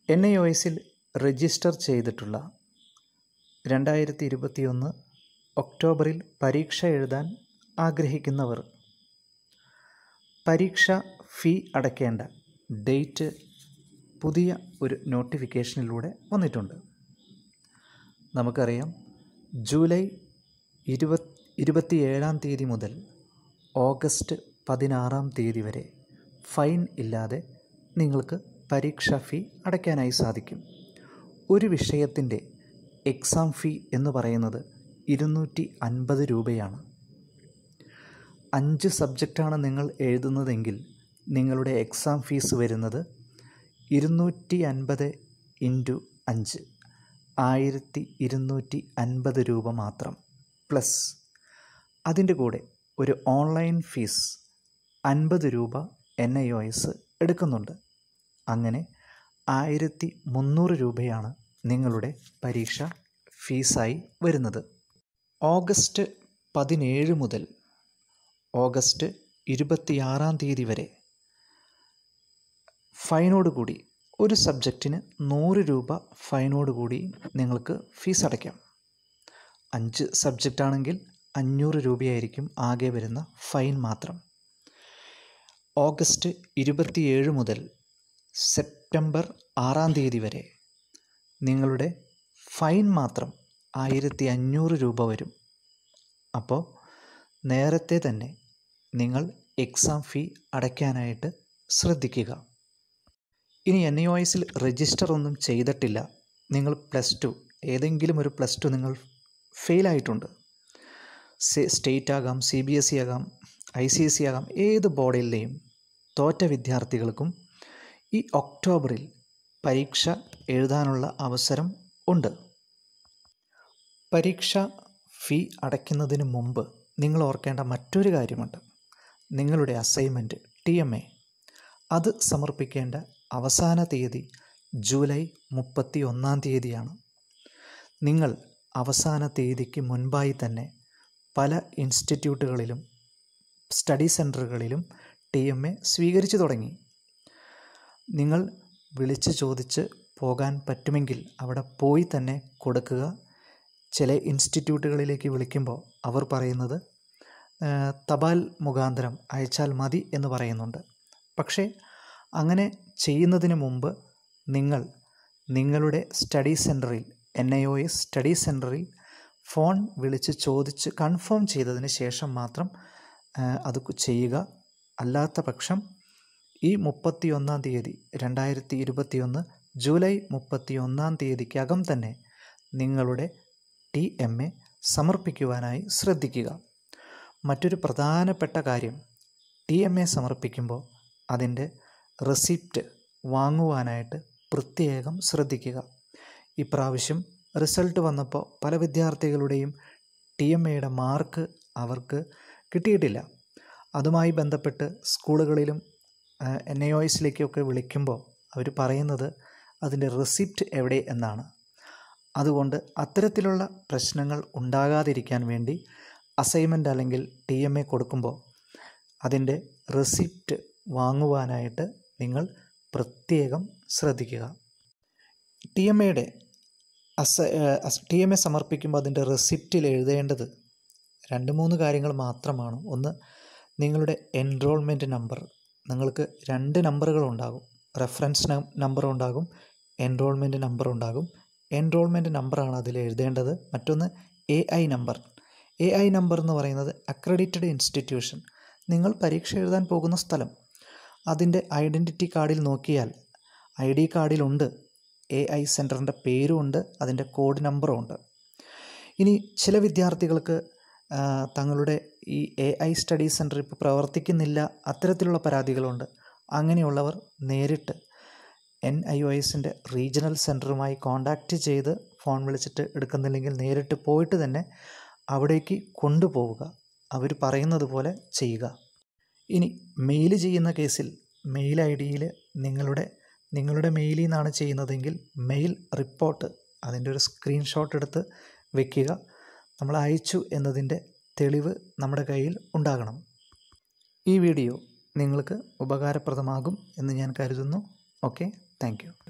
N I O എസിൽ register ചെയ്തിട്ടുള്ള രണ്ടായിരത്തി ഇരുപത്തിയൊന്ന് ഒക്ടോബറിൽ പരീക്ഷ എഴുതാൻ ആഗ്രഹിക്കുന്നവർ പരീക്ഷ ഫീ അടയ്ക്കേണ്ട ഡേറ്റ് പുതിയ ഒരു നോട്ടിഫിക്കേഷനിലൂടെ വന്നിട്ടുണ്ട് നമുക്കറിയാം ജൂലൈ ഇരുപത് ഇരുപത്തിയേഴാം തീയതി മുതൽ ഓഗസ്റ്റ് പതിനാറാം തീയതി വരെ ഫൈൻ ഇല്ലാതെ നിങ്ങൾക്ക് പരീക്ഷാ ഫീ അടയ്ക്കാനായി സാധിക്കും ഒരു വിഷയത്തിൻ്റെ എക്സാം ഫീ എന്ന് പറയുന്നത് ഇരുന്നൂറ്റി അൻപത് രൂപയാണ് അഞ്ച് സബ്ജക്റ്റാണ് നിങ്ങൾ എഴുതുന്നതെങ്കിൽ നിങ്ങളുടെ എക്സാം ഫീസ് വരുന്നത് ഇരുന്നൂറ്റി അൻപത് ഇൻറ്റു അഞ്ച് ആയിരത്തി ഇരുന്നൂറ്റി അൻപത് രൂപ മാത്രം പ്ലസ് അതിൻ്റെ കൂടെ ഒരു ഓൺലൈൻ ഫീസ് അൻപത് രൂപ എൻ ഐ ഒ എസ് എടുക്കുന്നുണ്ട് അങ്ങനെ ആയിരത്തി മുന്നൂറ് രൂപയാണ് നിങ്ങളുടെ പരീക്ഷ ഫീസായി വരുന്നത് ഓഗസ്റ്റ് പതിനേഴ് മുതൽ ഓഗസ്റ്റ് ഇരുപത്തിയാറാം തീയതി വരെ ഫൈനോട് കൂടി ഒരു സബ്ജക്റ്റിന് നൂറ് രൂപ ഫൈനോട് കൂടി നിങ്ങൾക്ക് ഫീസ് അടയ്ക്കാം അഞ്ച് സബ്ജക്റ്റ് ആണെങ്കിൽ അഞ്ഞൂറ് രൂപയായിരിക്കും ആകെ വരുന്ന ഫൈൻ മാത്രം ഓഗസ്റ്റ് ഇരുപത്തിയേഴ് മുതൽ സെപ്റ്റംബർ ആറാം തീയതി വരെ നിങ്ങളുടെ ഫൈൻ മാത്രം ആയിരത്തി അഞ്ഞൂറ് രൂപ വരും അപ്പോൾ നേരത്തെ തന്നെ നിങ്ങൾ എക്സാം ഫീ അടയ്ക്കാനായിട്ട് ശ്രദ്ധിക്കുക ഇനി എൻ ഐ ഒ എസിൽ രജിസ്റ്റർ ഒന്നും ചെയ്തിട്ടില്ല നിങ്ങൾ പ്ലസ് ടു ഏതെങ്കിലും ഒരു പ്ലസ് ടു നിങ്ങൾ ഫെയിലായിട്ടുണ്ട് സ്റ്റേറ്റ് ആകാം സി ബി എസ് ഇ ആകാം ഐ സി എസ് സി ആകാം ഏത് ബോർഡിലെയും തോറ്റ വിദ്യാർത്ഥികൾക്കും ഈ ഒക്ടോബറിൽ പരീക്ഷ എഴുതാനുള്ള അവസരം ഉണ്ട് പരീക്ഷ ഫീ അടയ്ക്കുന്നതിന് മുമ്പ് നിങ്ങൾ ഓർക്കേണ്ട മറ്റൊരു കാര്യമുണ്ട് നിങ്ങളുടെ അസൈൻമെൻറ്റ് ടി എം എ അത് സമർപ്പിക്കേണ്ട അവസാന തീയതി ജൂലൈ മുപ്പത്തി ഒന്നാം തീയതിയാണ് നിങ്ങൾ അവസാന തീയതിക്ക് മുൻപായി തന്നെ പല ഇൻസ്റ്റിറ്റ്യൂട്ടുകളിലും സ്റ്റഡി സെൻറ്ററുകളിലും ടി എം എ സ്വീകരിച്ചു തുടങ്ങി നിങ്ങൾ വിളിച്ച് ചോദിച്ച് പോകാൻ പറ്റുമെങ്കിൽ അവിടെ പോയി തന്നെ കൊടുക്കുക ചില ഇൻസ്റ്റിറ്റ്യൂട്ടുകളിലേക്ക് വിളിക്കുമ്പോൾ അവർ പറയുന്നത് തപാൽ മുഖാന്തരം അയച്ചാൽ മതി എന്ന് പറയുന്നുണ്ട് പക്ഷേ അങ്ങനെ ചെയ്യുന്നതിന് മുമ്പ് നിങ്ങൾ നിങ്ങളുടെ സ്റ്റഡി സെൻറ്ററിൽ N I O S study സെൻറ്ററിൽ ഫോൺ വിളിച്ച് ചോദിച്ച് കൺഫേം ചെയ്തതിന് ശേഷം മാത്രം അത് ചെയ്യുക അല്ലാത്ത പക്ഷം ഈ മുപ്പത്തി ഒന്നാം തീയതി രണ്ടായിരത്തി ഇരുപത്തിയൊന്ന് ജൂലൈ മുപ്പത്തി ഒന്നാം തീയതിക്കകം തന്നെ നിങ്ങളുടെ ടി എം എ സമർപ്പിക്കുവാനായി ശ്രദ്ധിക്കുക മറ്റൊരു പ്രധാനപ്പെട്ട കാര്യം ടി എം എ സമർപ്പിക്കുമ്പോൾ അതിൻ്റെ റെസിപ്റ്റ് വാങ്ങുവാനായിട്ട് പ്രത്യേകം ശ്രദ്ധിക്കുക ഇപ്രാവശ്യം റിസൾട്ട് വന്നപ്പോൾ പല വിദ്യാർത്ഥികളുടെയും ടി എം എയുടെ മാർക്ക് അവർക്ക് കിട്ടിയിട്ടില്ല അതുമായി ബന്ധപ്പെട്ട് സ്കൂളുകളിലും എൻ ഐ ഒ എസിലേക്കൊക്കെ വിളിക്കുമ്പോൾ അവർ പറയുന്നത് അതിൻ്റെ റെസിപ്റ്റ് എവിടെ എന്നാണ് അതുകൊണ്ട് അത്തരത്തിലുള്ള പ്രശ്നങ്ങൾ ഉണ്ടാകാതിരിക്കാൻ വേണ്ടി അസൈൻമെൻ്റ് അല്ലെങ്കിൽ ടി എം എ കൊടുക്കുമ്പോൾ അതിൻ്റെ റെസിപ്റ്റ് വാങ്ങുവാനായിട്ട് നിങ്ങൾ പ്രത്യേകം ശ്രദ്ധിക്കുക ടി എം എയുടെ അസ ടി എം എ സമർപ്പിക്കുമ്പോൾ അതിൻ്റെ റെസിപ്റ്റിൽ എഴുതേണ്ടത് രണ്ട് മൂന്ന് കാര്യങ്ങൾ മാത്രമാണ് ഒന്ന് നിങ്ങളുടെ എൻറോൾമെൻറ്റ് നമ്പർ നിങ്ങൾക്ക് രണ്ട് നമ്പറുകൾ ഉണ്ടാകും റെഫറൻസ് നമ്പർ ഉണ്ടാകും എൻറോൾമെൻറ്റ് നമ്പർ ഉണ്ടാകും എൻറോൾമെൻറ്റ് നമ്പറാണ് അതിൽ എഴുതേണ്ടത് മറ്റൊന്ന് A I number A I number എന്ന് പറയുന്നത് അക്രഡിറ്റഡ് ഇൻസ്റ്റിറ്റ്യൂഷൻ നിങ്ങൾ പരീക്ഷ എഴുതാൻ പോകുന്ന സ്ഥലം അതിൻ്റെ ഐഡൻറ്റിറ്റി കാർഡിൽ നോക്കിയാൽ ഐ ഡി കാർഡിലുണ്ട് എ ഐ സെൻറ്ററിൻ്റെ പേരുമുണ്ട് അതിൻ്റെ കോഡ് നമ്പറും ഉണ്ട് ഇനി ചില വിദ്യാർത്ഥികൾക്ക് തങ്ങളുടെ ഈ എ ഐ സ്റ്റഡി സെൻറ്റർ ഇപ്പോൾ പ്രവർത്തിക്കുന്നില്ല അത്തരത്തിലുള്ള പരാതികളുണ്ട് അങ്ങനെയുള്ളവർ നേരിട്ട് എൻ ഐ ഒ എസിൻ്റെ റീജിയണൽ സെൻറ്ററുമായി കോൺടാക്റ്റ് ചെയ്ത് ഫോൺ വിളിച്ചിട്ട് എടുക്കുന്നില്ലെങ്കിൽ നേരിട്ട് പോയിട്ട് തന്നെ അവിടേക്ക് കൊണ്ടുപോവുക അവർ പറയുന്നത് പോലെ ചെയ്യുക ഇനി മെയിൽ ചെയ്യുന്ന കേസിൽ മെയിൽ ഐ ഡിയിൽ നിങ്ങളുടെ നിങ്ങളുടെ മെയിലിൽ നിന്നാണ് ചെയ്യുന്നതെങ്കിൽ മെയിൽ റിപ്പോർട്ട് അതിൻ്റെ ഒരു സ്ക്രീൻഷോട്ട് എടുത്ത് വെക്കുക നമ്മൾ അയച്ചു എന്നതിൻ്റെ തെളിവ് നമ്മുടെ കയ്യിൽ ഉണ്ടാകണം ഈ വീഡിയോ നിങ്ങൾക്ക് ഉപകാരപ്രദമാകും എന്ന് ഞാൻ കരുതുന്നു ഓക്കെ താങ്ക്